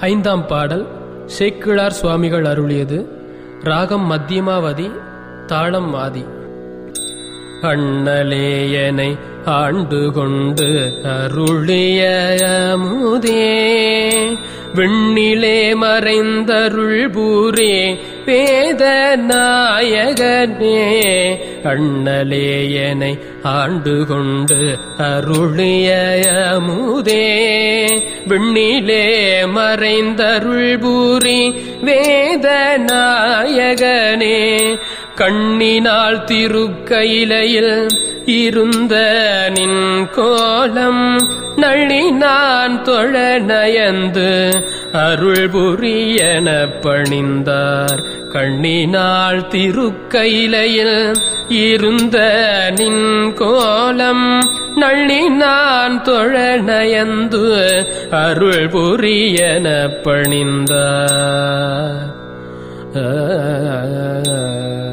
ஐந்தாம் பாடல் சேக்கிழார் சுவாமிகள் அருளியது ராகம் மத்தியமாவதி தாளம் ஆதி அண்ணலேயனை ஆண்டு கொண்டு அருளிய அமுதே விண்ணிலே மறைந்தருள் பூரே வேத நாயகனே அண்ணலேயனை ஆண்டு கொண்டு அருளிய அமுதே விண்ணிலே மறைந்தருள் பூரி வேத நாயகனே கண்ணினால் திருக்கையிலையில் இருந்த நின் கோலம் நளினான் தொழ நயந்து அருள் புரியன பணிந்தார் கண்ணினால் திருக்கையிலையில் இருந்த நின் கோலம் நள்ளினான் தொழ நயந்து அருள் புரியன பணிந்தார் ஆ